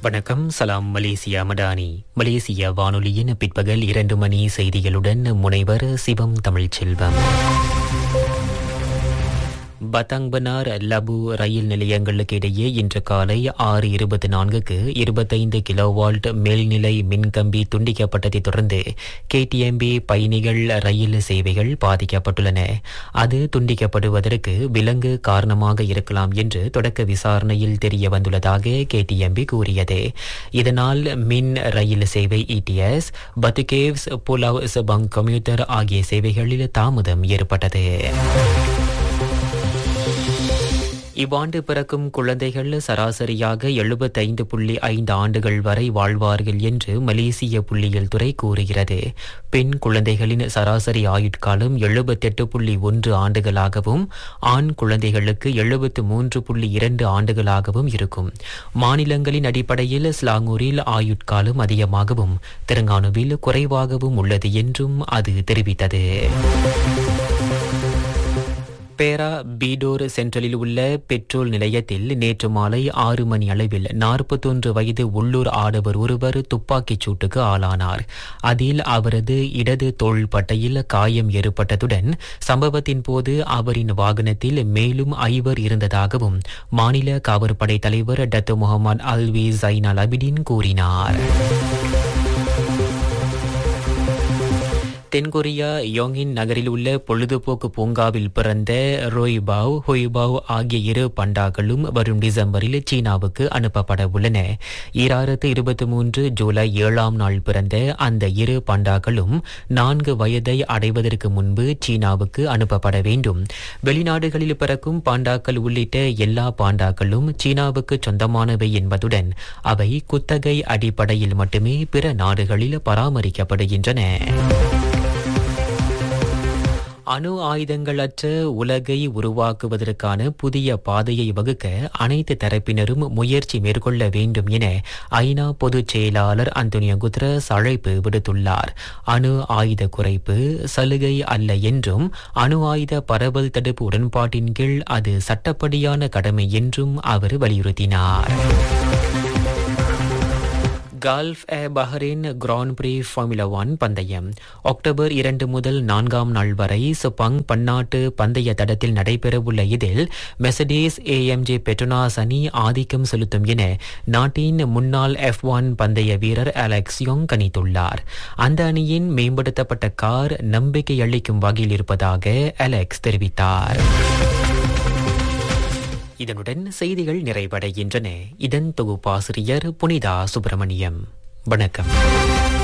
வணக்கம் சலாம் மலேசியா மடானி மலேசிய வானொலியின் பிற்பகல் இரண்டு மணி செய்திகளுடன் முனைவர் சிவம் தமிழ்ச்செல்வம் பத்தாங் பனார் லபு ரயில் நிலையங்களுக்கு இடையே இன்று காலை ஆறு இருபத்தி நான்குக்கு இருபத்தைந்து கிலோவால்ட் மேல்நிலை மின்கம்பி துண்டிக்கப்பட்டதை தொடர்ந்து கேடிஎம்பி பயணிகள் ரயில் சேவைகள் பாதிக்கப்பட்டுள்ளன அது துண்டிக்கப்படுவதற்கு விலங்கு காரணமாக இருக்கலாம் என்று தொடக்க விசாரணையில் தெரிய வந்துள்ளதாக கேடிஎம்பி கூறியது இதனால் மின் ரயில் சேவை ETS Batu Caves Pulau Sabang commuter ஆகிய சேவைகளில் தாமதம் ஏற்பட்டது இவ்வாண்டு பிறக்கும் குழந்தைகள் சராசரியாக எழுபத்தைந்து புள்ளி ஐந்து ஆண்டுகள் வரை வாழ்வார்கள் என்று மலேசிய புள்ளியியல் துறை கூறுகிறது பெண் குழந்தைகளின் சராசரி ஆயுட்காலம் எழுபத்தெட்டு புள்ளி ஒன்று ஆண்டுகளாகவும் ஆண் குழந்தைகளுக்கு எழுபத்து மூன்று புள்ளி இரண்டு ஆண்டுகளாகவும் இருக்கும் மாநிலங்களின் அடிப்படையில் ஸ்லாங்கூரில் ஆயுட்காலம் அதிகமாகவும் தெலுங்கானுவில் குறைவாகவும் உள்ளது என்றும் அது தெரிவித்தது பேரா பீடோர் சென்ட்ரலில் உள்ள பெட்ரோல் நிலையத்தில் நேற்று மாலை ஆறு மணி அளவில் நாற்பத்தொன்று வயது உள்ளூர் ஆடவர் ஒருவர் துப்பாக்கிச் சூட்டுக்கு ஆளானார் அதில் அவரது இடது தோள் பட்டையில் காயம் ஏற்பட்டதுடன் சம்பவத்தின் போது அவரின் வாகனத்தில் மேலும் ஐவர் இருந்ததாகவும் மாநில காவற்படை தலைவர் டத்து முகமது அல்வி ஜைனால் அபிடின் கூறினார் தென்கொரியா யோங்கின் நகரில் உள்ள பொழுதுபோக்கு பூங்காவில் பிறந்த ரோய்பாவ் ஹொய்பாவ் ஆகிய இரு பண்டாக்களும் வரும் டிசம்பரில் சீனாவுக்கு அனுப்பப்பட உள்ளன ஈராயிரத்து இருபத்தி மூன்று ஜூலை ஏழாம் நாள் பிறந்த அந்த இரு பண்டாக்களும் நான்கு வயதை அடைவதற்கு முன்பு சீனாவுக்கு அனுப்பப்பட வேண்டும் வெளிநாடுகளில் பிறக்கும் பாண்டாக்கள் உள்ளிட்ட எல்லா பாண்டாக்களும் சீனாவுக்கு சொந்தமானவை என்பதுடன் அவை குத்தகை அடிப்படையில் மட்டுமே பிற நாடுகளில் பராமரிக்கப்படுகின்றன அணு ஆயுதங்களற்ற உலகை உருவாக்குவதற்கான புதிய பாதையை வகுக்க அனைத்து தரப்பினரும் முயற்சி மேற்கொள்ள வேண்டும் என ஐநா பொதுச் செயலாளர் அந்தோனியோ குத்ரஸ் அழைப்பு விடுத்துள்ளார் அணு ஆயுத குறைப்பு சலுகை அல்ல என்றும் அணு ஆயுத பரவல் தடுப்பு உடன்பாட்டின் கீழ் அது சட்டப்படியான கடமை என்றும் அவர் வலியுறுத்தினார் Gulf Air Bahrain grand prix formula one பந்தயம் அக்டோபர் இரண்டு முதல் நான்காம் நாள் வரை சுபங் பன்னாட்டு பந்தய தடத்தில் நடைபெறவுள்ள இதில் மெசடேஸ் ஏஎம்ஜே பெட்ரோனாஸ் அணி ஆதிக்கம் செலுத்தும் என நாட்டின் முன்னாள் எஃப் ஒன் பந்தய வீரர் அலெக்ஸ் யோங் கணித்துள்ளார் அந்த அணியின் மேம்படுத்தப்பட்ட கார் நம்பிக்கை அளிக்கும் வகையில் இருப்பதாக அலெக்ஸ் தெரிவித்தார் இதனுடன் செய்திகள் நிறைவடைகின்றன இதன் தொகுப்பாசிரியர் புனிதா சுப்பிரமணியம் வணக்கம்